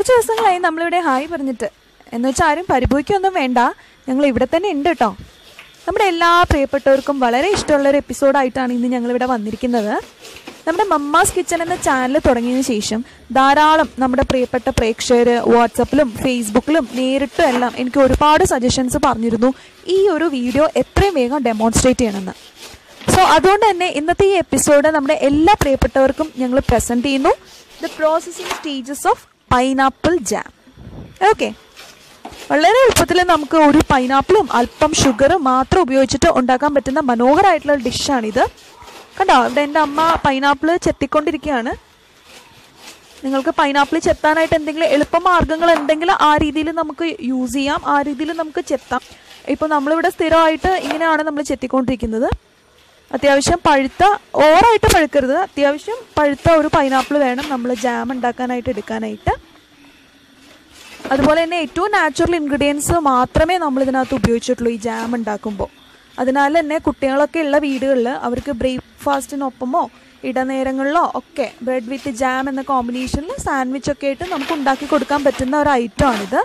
കുറച്ച് ദിവസങ്ങളായി നമ്മളിവിടെ ഹായ് പറഞ്ഞിട്ട് എന്ന് വെച്ചാൽ ആരും പരിഭവിക്കൊന്നും വേണ്ട ഞങ്ങൾ ഇവിടെ തന്നെ ഉണ്ട് കേട്ടോ നമ്മുടെ എല്ലാ പ്രിയപ്പെട്ടവർക്കും വളരെ ഇഷ്ടമുള്ള ഒരു എപ്പിസോഡായിട്ടാണ് ഇന്ന് ഞങ്ങളിവിടെ വന്നിരിക്കുന്നത് നമ്മുടെ മമ്മാസ് കിച്ചൺ എന്ന ചാനൽ തുടങ്ങിയതിന് ശേഷം ധാരാളം നമ്മുടെ പ്രിയപ്പെട്ട പ്രേക്ഷകർ വാട്സപ്പിലും ഫേസ്ബുക്കിലും നേരിട്ടും എല്ലാം എനിക്ക് ഒരുപാട് സജഷൻസ് പറഞ്ഞിരുന്നു ഈ ഒരു വീഡിയോ എത്രയും വേഗം ഡെമോൺസ്ട്രേറ്റ് ചെയ്യണമെന്ന് സോ അതുകൊണ്ട് തന്നെ ഇന്നത്തെ ഈ എപ്പിസോഡ് നമ്മുടെ എല്ലാ പ്രിയപ്പെട്ടവർക്കും ഞങ്ങൾ പ്രസന്റ് ചെയ്യുന്നു the processing stages of pineapple jam okay വളരെ എളുപ്പത്തിൽ നമുക്ക് ഒരു പൈനാപ്പിളും അല്പം ഷുഗറും മാത്രം ഉപയോഗിച്ചിട്ട് ഉണ്ടാക്കാൻ പറ്റുന്ന മനോഹരമായിട്ടുള്ള ഡിഷാണിത് കണ്ടോ ഇവിടെ എൻ്റെ അമ്മ പൈനാപ്പിൾ ചെത്തിക്കൊണ്ടിരിക്കുകയാണ് നിങ്ങൾക്ക് പൈനാപ്പിൾ ചെത്താനായിട്ട് എന്തെങ്കിലും എളുപ്പമാർഗ്ഗങ്ങൾ എന്തെങ്കിലും ആ രീതിയിൽ നമുക്ക് യൂസ് ചെയ്യാം ആ രീതിയിൽ നമുക്ക് ചെത്താം ഇപ്പോൾ നമ്മളിവിടെ സ്ഥിരമായിട്ട് ഇങ്ങനെയാണ് നമ്മൾ ചെത്തിക്കൊണ്ടിരിക്കുന്നത് അത്യാവശ്യം പഴുത്ത ഓവറായിട്ട് പഴുക്കരുത് അത്യാവശ്യം പഴുത്ത ഒരു പൈനാപ്പിൾ വേണം നമ്മൾ ജാം ഉണ്ടാക്കാനായിട്ട് എടുക്കാനായിട്ട് അതുപോലെ തന്നെ ഏറ്റവും നാച്ചുറൽ ഇൻഗ്രീഡിയൻസ് മാത്രമേ നമ്മൾ ഇതിനകത്ത് ഉപയോഗിച്ചിട്ടുള്ളൂ ഈ ജാം ഉണ്ടാക്കുമ്പോൾ അതിനാൽ തന്നെ കുട്ടികളൊക്കെ ഉള്ള വീടുകളിൽ അവർക്ക് ബ്രേക്ക്ഫാസ്റ്റിനൊപ്പമോ ഇടനേരങ്ങളിലോ ഒക്കെ ബ്രെഡ് വിത്ത് ജാം എന്ന കോമ്പിനേഷനിൽ സാൻഡ്വിച്ച് ഒക്കെ ആയിട്ട് നമുക്ക് ഉണ്ടാക്കി കൊടുക്കാൻ പറ്റുന്ന ഒരു ഐറ്റം ആണിത്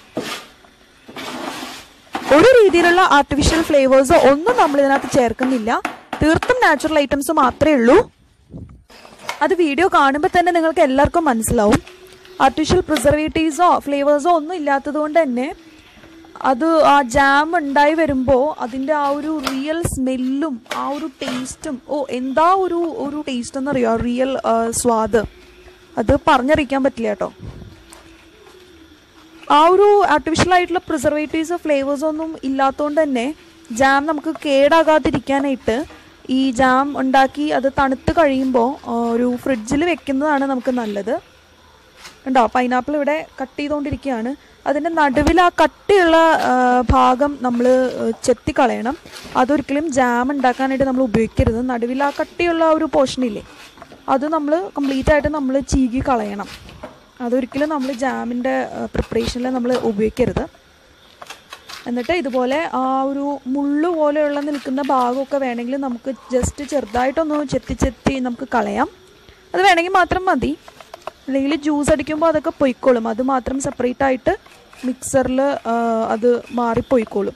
ഒരു രീതിയിലുള്ള ആർട്ടിഫിഷ്യൽ ഫ്ലേവേഴ്സോ ഒന്നും നമ്മൾ ഇതിനകത്ത് ചേർക്കുന്നില്ല തീർത്തും നാച്ചുറൽ ഐറ്റംസ് മാത്രമേ ഉള്ളൂ അത് വീഡിയോ കാണുമ്പോൾ തന്നെ നിങ്ങൾക്ക് എല്ലാവർക്കും മനസ്സിലാവും ആർട്ടിഫിഷ്യൽ പ്രിസർവേറ്റീവ്സോ ഫ്ലേവേഴ്സോ ഒന്നും ഇല്ലാത്തത് കൊണ്ട് തന്നെ അത് ആ ജാം ഉണ്ടായി വരുമ്പോൾ അതിൻ്റെ ആ ഒരു റിയൽ സ്മെല്ലും ആ ഒരു ടേസ്റ്റും ഓ എന്താ ഒരു ഒരു ടേസ്റ്റ് എന്നറിയോ റിയൽ സ്വാദ് അത് പറഞ്ഞറിയിക്കാൻ പറ്റില്ല കേട്ടോ ആ ഒരു ആർട്ടിഫിഷ്യൽ ആയിട്ടുള്ള പ്രിസർവേറ്റീവ്സ് ഫ്ലേവേഴ്സ് ഒന്നും ഇല്ലാത്തതുകൊണ്ട് തന്നെ ജാം നമുക്ക് കേടാകാതിരിക്കാനായിട്ട് ഈ ജാം ഉണ്ടാക്കി അത് തണുത്ത് കഴിയുമ്പോൾ ഒരു ഫ്രിഡ്ജിൽ വെക്കുന്നതാണ് നമുക്ക് നല്ലത് ഉണ്ടോ പൈനാപ്പിൾ ഇവിടെ കട്ട് ചെയ്തുകൊണ്ടിരിക്കുകയാണ് അതിൻ്റെ നടുവിൽ ആ കട്ടിയുള്ള ആ, ഭാഗം നമ്മൾ ചെത്തിക്കളയണം അതൊരിക്കലും ജാം ഉണ്ടാക്കാനായിട്ട് നമ്മൾ ഉപയോഗിക്കരുത് നടുവിൽ ആ കട്ടിയുള്ള ആ ഒരു പോർഷൻ ഇല്ലേ അത് നമ്മൾ കംപ്ലീറ്റ് ആയിട്ട് നമ്മൾ ചീകി കളയണം അതൊരിക്കലും നമ്മൾ ജാമിൻ്റെ പ്രിപ്പറേഷനിൽ നമ്മൾ ഉപയോഗിക്കരുത് എന്നിട്ട് ഇതുപോലെ ആ ഒരു മുള്ളു പോലെയുള്ള നിൽക്കുന്ന ഭാഗമൊക്കെ വേണമെങ്കിൽ നമുക്ക് ജസ്റ്റ് ചെറുതായിട്ടൊന്ന് ചെത്തി ചെത്തി നമുക്ക് കളയാം അത് വേണമെങ്കിൽ മാത്രം മതി അല്ലെങ്കിൽ ജ്യൂസ് അടിക്കുമ്പോൾ അതൊക്കെ പൊയ്ക്കോളും അത് മാത്രം സെപ്പറേറ്റ് ആയിട്ട് മിക്സറിൽ അത് മാറിപ്പോയിക്കോളും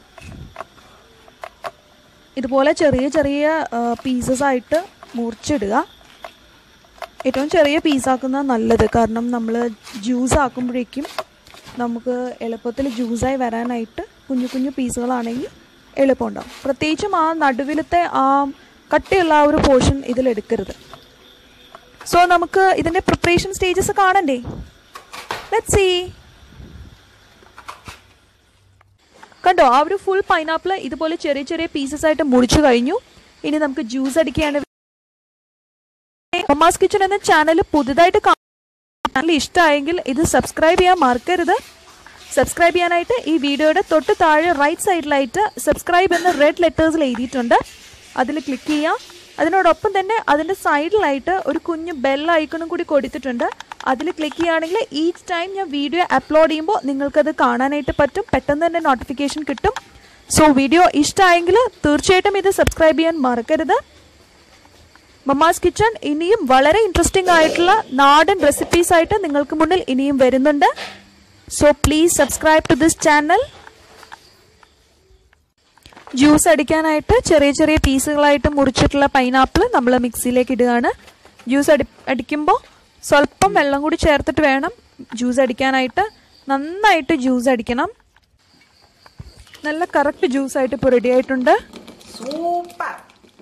ഇതുപോലെ ചെറിയ ചെറിയ പീസസ് ആയിട്ട് മുറിച്ചിടുക ഏറ്റവും ചെറിയ പീസാക്കുന്ന നല്ലത് കാരണം നമ്മൾ ജ്യൂസ് ആക്കുമ്പോഴേക്കും നമുക്ക് എളുപ്പത്തിൽ ജ്യൂസായി വരാനായിട്ട് കുഞ്ഞു കുഞ്ഞു പീസുകളാണെങ്കിൽ എളുപ്പമുണ്ടാവും പ്രത്യേകിച്ചും ആ നടുവിലത്തെ ആ കട്ടിയുള്ള ആ ഒരു പോർഷൻ ഇതിലെടുക്കരുത് സോ നമുക്ക് ഇതിൻ്റെ പ്രിപ്പറേഷൻ സ്റ്റേജസ് കാണണ്ടേ ലെറ്റ് സീ കണ്ടോ ആ ഒരു ഫുൾ പൈനാപ്പിൾ ഇതുപോലെ ചെറിയ ചെറിയ പീസസ് ആയിട്ട് മുറിച്ചു കഴിഞ്ഞു ഇനി നമുക്ക് ജ്യൂസ് അടിക്കുകയാണ് ഒമാസ് കിച്ചൺ എന്ന ചാനൽ പുതുതായിട്ട് ചാനൽ ഇഷ്ടമായെങ്കിൽ ഇത് സബ്സ്ക്രൈബ് ചെയ്യാൻ മറക്കരുത് സബ്സ്ക്രൈബ് ചെയ്യാനായിട്ട് ഈ വീഡിയോയുടെ തൊട്ട് താഴെ റൈറ്റ് സൈഡിലായിട്ട് സബ്സ്ക്രൈബ് എന്ന റെഡ് ലെറ്റേഴ്സിൽ എഴുതിയിട്ടുണ്ട് അതിൽ ക്ലിക്ക് ചെയ്യാം അതിനോടൊപ്പം തന്നെ അതിൻ്റെ സൈഡിലായിട്ട് ഒരു കുഞ്ഞു ബെൽ ഐക്കണും കൂടി കൊടുത്തിട്ടുണ്ട് അതിൽ ക്ലിക്ക് ചെയ്യുകയാണെങ്കിൽ ഈച്ച് ടൈം ഞാൻ വീഡിയോ അപ്ലോഡ് ചെയ്യുമ്പോൾ നിങ്ങൾക്കത് കാണാനായിട്ട് പറ്റും പെട്ടെന്ന് തന്നെ നോട്ടിഫിക്കേഷൻ കിട്ടും സോ വീഡിയോ ഇഷ്ടമായെങ്കിൽ തീർച്ചയായിട്ടും ഇത് സബ്സ്ക്രൈബ് ചെയ്യാൻ മറക്കരുത് മമ്മാസ് കിച്ചൺ ഇനിയും വളരെ ഇൻട്രസ്റ്റിംഗ് ആയിട്ടുള്ള നാടൻ റെസിപ്പീസ് ആയിട്ട് നിങ്ങൾക്ക് മുന്നിൽ ഇനിയും വരുന്നുണ്ട് so please subscribe to this channel juice അടിക്കാനായിട്ട് ചെറിയ ചെറിയ പീസുകളായിട്ട് മുറിച്ചിട്ടുള്ള പൈനാപ്പിൾ നമ്മൾ മിക്സിയിലേക്ക് ഇടുകയാണ് ജ്യൂസ് അടി അടിക്കുമ്പോൾ സ്വല്പം വെള്ളം കൂടി ചേർത്തിട്ട് വേണം ജ്യൂസ് അടിക്കാനായിട്ട് നന്നായിട്ട് ജ്യൂസ് അടിക്കണം നല്ല കറക്റ്റ് ജ്യൂസ് ആയിട്ട് ഇപ്പോൾ റെഡി ആയിട്ടുണ്ട് സൂപ്പർ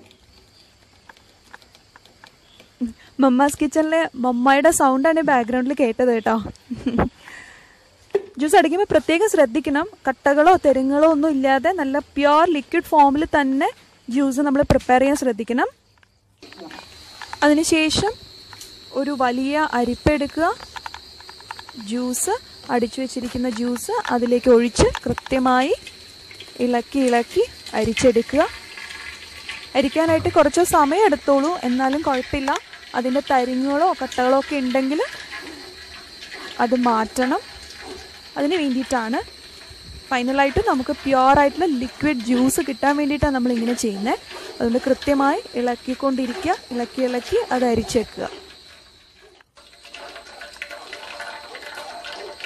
മമ്മാസ് കിച്ചണിലെ മമ്മയുടെ സൗണ്ടാണ് ബാക്ക്ഗ്രൗണ്ടിൽ കേട്ടത് കേട്ടോ ജ്യൂസ് അടിക്കുമ്പോൾ പ്രത്യേകം ശ്രദ്ധിക്കണം കട്ടകളോ തെരുങ്ങളോ ഒന്നും ഇല്ലാതെ നല്ല പ്യുവർ ലിക്വിഡ് ഫോമിൽ തന്നെ ജ്യൂസ് നമ്മൾ പ്രിപ്പയർ ചെയ്യാൻ ശ്രദ്ധിക്കണം അതിനുശേഷം ഒരു വലിയ അരിപ്പ എടുക്കുക ജ്യൂസ് അടിച്ചു വെച്ചിരിക്കുന്ന ജ്യൂസ് അതിലേക്ക് ഒഴിച്ച് കൃത്യമായി ഇളക്കി ഇളക്കി അരിച്ചെടുക്കുക അരിക്കാനായിട്ട് കുറച്ച് സമയം എടുത്തോളൂ എന്നാലും കുഴപ്പമില്ല അതിൻ്റെ തരിങ്ങുകളോ കട്ടകളോ ഒക്കെ ഉണ്ടെങ്കിൽ അത് മാറ്റണം അതിന് വേണ്ടിയിട്ടാണ് ഫൈനലായിട്ട് നമുക്ക് പ്യുവർ ആയിട്ടുള്ള ലിക്വിഡ് ജ്യൂസ് കിട്ടാൻ വേണ്ടിയിട്ടാണ് നമ്മൾ ഇങ്ങനെ ചെയ്യുന്നത് അതുകൊണ്ട് കൃത്യമായി ഇളക്കിക്കൊണ്ടിരിക്കുക ഇളക്കി ഇളക്കി അത് അരിച്ചേക്കുക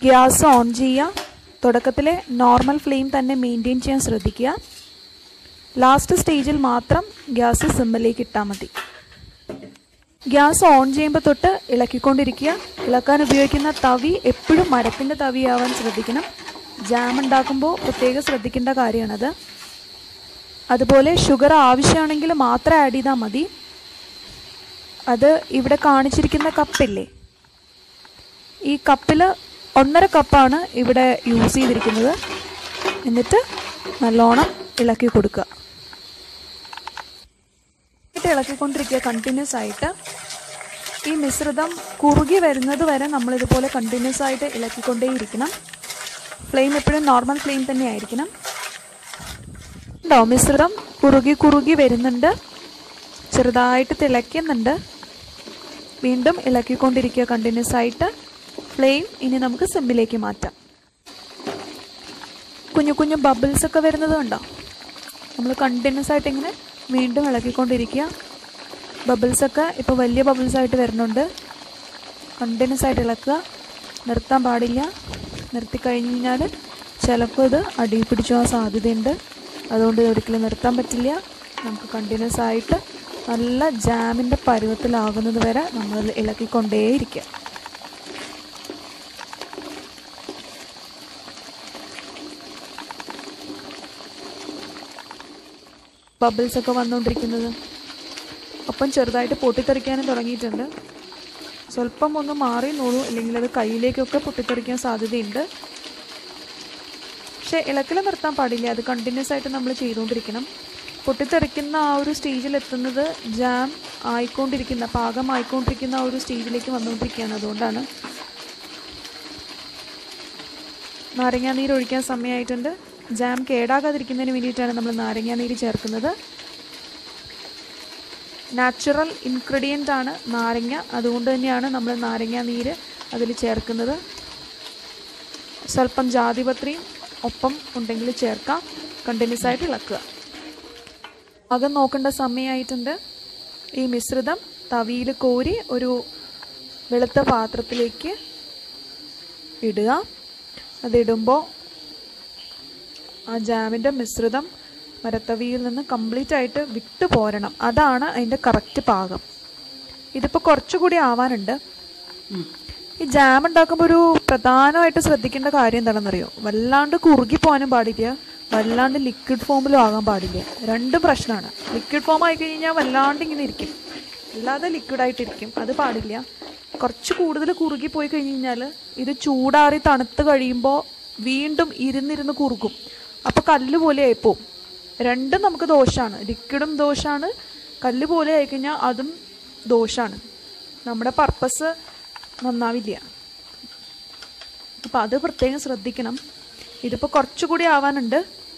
ഗ്യാസ് ഓൺ ചെയ്യുക തുടക്കത്തിൽ നോർമൽ ഫ്ലെയിം തന്നെ മെയിൻറ്റെയിൻ ചെയ്യാൻ ശ്രദ്ധിക്കുക ലാസ്റ്റ് സ്റ്റേജിൽ മാത്രം ഗ്യാസ് സിമ്മിലേക്ക് ഇട്ടാൽ മതി ഗ്യാസ് ഓൺ ചെയ്യുമ്പോൾ തൊട്ട് ഇളക്കിക്കൊണ്ടിരിക്കുക ഇളക്കാൻ ഉപയോഗിക്കുന്ന തവി എപ്പോഴും മരത്തിൻ്റെ തവിയാവാൻ ശ്രദ്ധിക്കണം ജാം ഉണ്ടാക്കുമ്പോൾ പ്രത്യേകം ശ്രദ്ധിക്കേണ്ട കാര്യമാണത് അതുപോലെ ഷുഗർ ആവശ്യമാണെങ്കിൽ മാത്രം ആഡ് ചെയ്താൽ മതി അത് ഇവിടെ കാണിച്ചിരിക്കുന്ന കപ്പില്ലേ ഈ കപ്പിൽ ഒന്നര കപ്പാണ് ഇവിടെ യൂസ് ചെയ്തിരിക്കുന്നത് എന്നിട്ട് നല്ലോണം ഇളക്കി കൊടുക്കുക എന്നിട്ട് ഇളക്കിക്കൊണ്ടിരിക്കുക കണ്ടിന്യൂസ് ആയിട്ട് ഈ മിശ്രിതം കുറുകി വരുന്നത് വരെ നമ്മൾ ഇതുപോലെ കണ്ടിന്യൂസ് ആയിട്ട് ഇളക്കിക്കൊണ്ടേയിരിക്കണം ഫ്ലെയിം എപ്പോഴും നോർമൽ ഫ്ലെയിം തന്നെ ആയിരിക്കണം ഉണ്ടോ മിശ്രിതം കുറുകി കുറുകി വരുന്നുണ്ട് ചെറുതായിട്ട് തിളയ്ക്കുന്നുണ്ട് വീണ്ടും ഇളക്കിക്കൊണ്ടിരിക്കുക കണ്ടിന്യൂസ് ആയിട്ട് ഫ്ലെയിം ഇനി നമുക്ക് സിമ്മിലേക്ക് മാറ്റാം കുഞ്ഞു കുഞ്ഞു ബബിൾസ് ഒക്കെ വരുന്നത് കണ്ടോ നമ്മൾ കണ്ടിന്യൂസ് ആയിട്ട് ഇങ്ങനെ വീണ്ടും ഇളക്കിക്കൊണ്ടിരിക്കുക ബബിൾസ് ഒക്കെ ഇപ്പോൾ വലിയ ബബിൾസ് ആയിട്ട് വരുന്നുണ്ട് കണ്ടിന്യൂസ് ആയിട്ട് ഇളക്കുക നിർത്താൻ പാടില്ല നിർത്തി കഴിഞ്ഞ് കഴിഞ്ഞാൽ ചിലപ്പോൾ ഇത് അടി പിടിച്ചു പോകാൻ സാധ്യതയുണ്ട് അതുകൊണ്ട് ഇത് ഒരിക്കലും നിർത്താൻ പറ്റില്ല നമുക്ക് കണ്ടിന്യൂസ് ആയിട്ട് നല്ല ജാമിൻ്റെ പരുവത്തിലാകുന്നത് വരെ നമ്മൾ ഇളക്കിക്കൊണ്ടേയിരിക്കുക ബബിൾസ് ഒക്കെ വന്നുകൊണ്ടിരിക്കുന്നത് ഒപ്പം ചെറുതായിട്ട് പൊട്ടിത്തെറിക്കാനും തുടങ്ങിയിട്ടുണ്ട് സ്വല്പം ഒന്ന് മാറി നോളൂ അല്ലെങ്കിൽ അത് കയ്യിലേക്കൊക്കെ പൊട്ടിത്തെറിക്കാൻ സാധ്യതയുണ്ട് പക്ഷേ ഇളക്കിൽ നിർത്താൻ പാടില്ല അത് കണ്ടിന്യൂസ് ആയിട്ട് നമ്മൾ ചെയ്തുകൊണ്ടിരിക്കണം പൊട്ടിത്തെറിക്കുന്ന ആ ഒരു സ്റ്റേജിൽ എത്തുന്നത് ജാം ആയിക്കൊണ്ടിരിക്കുന്ന പാകമായിക്കൊണ്ടിരിക്കുന്ന ആ ഒരു സ്റ്റേജിലേക്ക് വന്നുകൊണ്ടിരിക്കുകയാണ് അതുകൊണ്ടാണ് നാരങ്ങാനീര് ഒഴിക്കാൻ സമയമായിട്ടുണ്ട് ജാം കേടാകാതിരിക്കുന്നതിന് വേണ്ടിയിട്ടാണ് നമ്മൾ നാരങ്ങാനീര് ചേർക്കുന്നത് നാച്ചുറൽ ഇൻഗ്രീഡിയൻ്റ് ആണ് നാരങ്ങ അതുകൊണ്ട് തന്നെയാണ് നമ്മൾ നാരങ്ങാനീര് അതിൽ ചേർക്കുന്നത് സ്വല്പം ജാതിപത്രിയും ഒപ്പം ഉണ്ടെങ്കിൽ ചേർക്കാം കണ്ടിന്യൂസ് ആയിട്ട് ഇളക്കുക അകം നോക്കേണ്ട സമയമായിട്ടുണ്ട് ഈ മിശ്രിതം തവിയിൽ കോരി ഒരു വെളുത്ത പാത്രത്തിലേക്ക് ഇടുക അതിടുമ്പോൾ ആ ജാമിൻ്റെ മിശ്രിതം മരത്തവിയിൽ നിന്ന് കംപ്ലീറ്റ് ആയിട്ട് വിട്ടു പോരണം അതാണ് അതിൻ്റെ കറക്റ്റ് പാകം ഇതിപ്പോൾ കുറച്ചുകൂടി ആവാനുണ്ട് ഈ ജാം ഉണ്ടാക്കുമ്പോൾ ഒരു പ്രധാനമായിട്ട് ശ്രദ്ധിക്കേണ്ട കാര്യം എന്താണെന്നറിയോ വല്ലാണ്ട് കുറുകി പോകാനും പാടില്ല വല്ലാണ്ട് ലിക്വിഡ് ഫോമിലും ആകാൻ പാടില്ല രണ്ടും പ്രശ്നമാണ് ലിക്വിഡ് ഫോം ആയി കഴിഞ്ഞാൽ വല്ലാണ്ട് ഇങ്ങനെ ഇരിക്കും അല്ലാതെ ലിക്വിഡായിട്ടിരിക്കും അത് പാടില്ല കുറച്ച് കൂടുതൽ കുറുകി പോയി കഴിഞ്ഞ് കഴിഞ്ഞാൽ ഇത് ചൂടാറി തണുത്ത് കഴിയുമ്പോൾ വീണ്ടും ഇരുന്നിരുന്ന് കുറുകും അപ്പോൾ കല്ല് പോലെ ആയിപ്പോവും രണ്ടും നമുക്ക് ദോഷമാണ് ലിക്വിഡും ദോഷമാണ് കല്ല് പോലെ ആയിക്കഴിഞ്ഞാൽ അതും ദോഷമാണ് നമ്മുടെ പർപ്പസ് നന്നാവില്ല അപ്പം അത് പ്രത്യേകം ശ്രദ്ധിക്കണം ഇതിപ്പോൾ കുറച്ചുകൂടി ആവാനുണ്ട്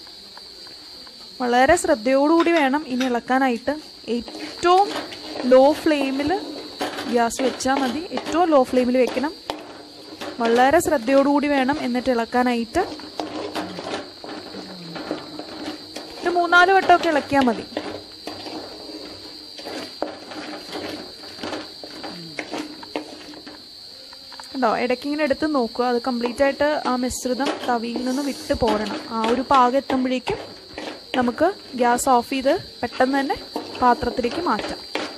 വളരെ ശ്രദ്ധയോടുകൂടി വേണം ഇനി ഇളക്കാനായിട്ട് ഏറ്റവും ലോ ഫ്ലെയിമിൽ ഗ്യാസ് വെച്ചാൽ മതി ഏറ്റവും ലോ ഫ്ലെയിമിൽ വെക്കണം വളരെ ശ്രദ്ധയോടുകൂടി വേണം എന്നിട്ട് ഇളക്കാനായിട്ട് ഒരു മൂന്നാല് വട്ടമൊക്കെ ഇളക്കിയാൽ മതി ഉണ്ടോ ഇടയ്ക്ക് ഇങ്ങനെ എടുത്ത് നോക്കുക അത് കംപ്ലീറ്റ് ആയിട്ട് ആ മിശ്രിതം തവിയിൽ നിന്ന് വിട്ട് പോരണം ആ ഒരു പാകം എത്തുമ്പോഴേക്കും നമുക്ക് ഗ്യാസ് ഓഫ് ചെയ്ത് പെട്ടെന്ന് തന്നെ പാത്രത്തിലേക്ക് മാറ്റാം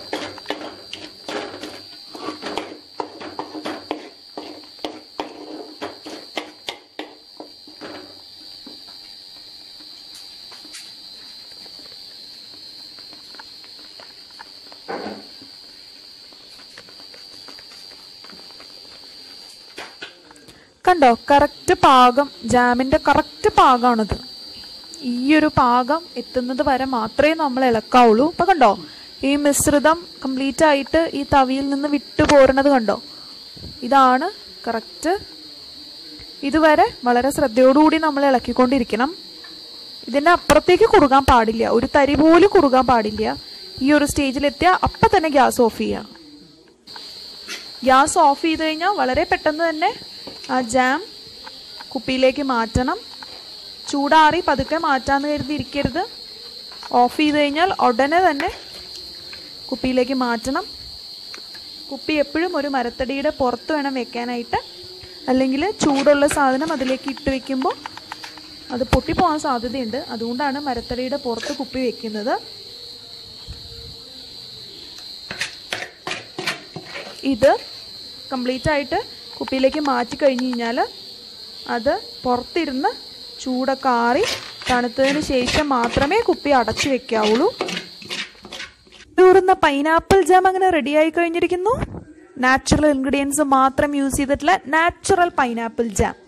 കണ്ടോ കറക്റ്റ് പാകം ജാമിൻ്റെ കറക്റ്റ് പാകമാണിത് ഈ ഒരു പാകം എത്തുന്നത് വരെ മാത്രമേ നമ്മൾ ഇളക്കാവുള്ളൂ ഇപ്പം കണ്ടോ ഈ മിശ്രിതം കംപ്ലീറ്റ് ആയിട്ട് ഈ തവിയിൽ നിന്ന് വിട്ടു പോരുന്നത് കണ്ടോ ഇതാണ് കറക്റ്റ് ഇതുവരെ വളരെ ശ്രദ്ധയോടുകൂടി നമ്മൾ ഇളക്കിക്കൊണ്ടിരിക്കണം ഇതിൻ്റെ അപ്പുറത്തേക്ക് കുറുകാൻ പാടില്ല ഒരു തരി പോലും കുറുകാൻ പാടില്ല ഈ ഒരു സ്റ്റേജിലെത്തിയാൽ അപ്പം തന്നെ ഗ്യാസ് ഓഫ് ചെയ്യാം ഗ്യാസ് ഓഫ് ചെയ്ത് കഴിഞ്ഞാൽ വളരെ പെട്ടെന്ന് തന്നെ ആ ജാം കുപ്പിയിലേക്ക് മാറ്റണം ചൂടാറി പതുക്കെ മാറ്റാന്ന് കരുതി ഇരിക്കരുത് ഓഫ് ചെയ്ത് കഴിഞ്ഞാൽ ഉടനെ തന്നെ കുപ്പിയിലേക്ക് മാറ്റണം കുപ്പി എപ്പോഴും ഒരു മരത്തടിയുടെ പുറത്ത് വേണം വെക്കാനായിട്ട് അല്ലെങ്കിൽ ചൂടുള്ള സാധനം അതിലേക്ക് ഇട്ട് വെക്കുമ്പോൾ അത് പൊട്ടിപ്പോകാൻ സാധ്യതയുണ്ട് അതുകൊണ്ടാണ് മരത്തടിയുടെ പുറത്ത് കുപ്പി വെക്കുന്നത് ഇത് കംപ്ലീറ്റ് ആയിട്ട് കുപ്പിയിലേക്ക് മാറ്റി കഴിഞ്ഞ് കഴിഞ്ഞാൽ അത് പുറത്തിരുന്ന് ചൂടൊക്കെ ആറി തണുത്തതിന് ശേഷം മാത്രമേ കുപ്പി അടച്ചു വെക്കാവുള്ളൂ ൂറുന്ന പൈനാപ്പിൾ ജാം അങ്ങനെ റെഡിയായി കഴിഞ്ഞിരിക്കുന്നു നാച്ചുറൽ ഇൻഗ്രീഡിയൻസ് മാത്രം യൂസ് ചെയ്തിട്ടുള്ള നാച്ചുറൽ പൈനാപ്പിൾ ജാം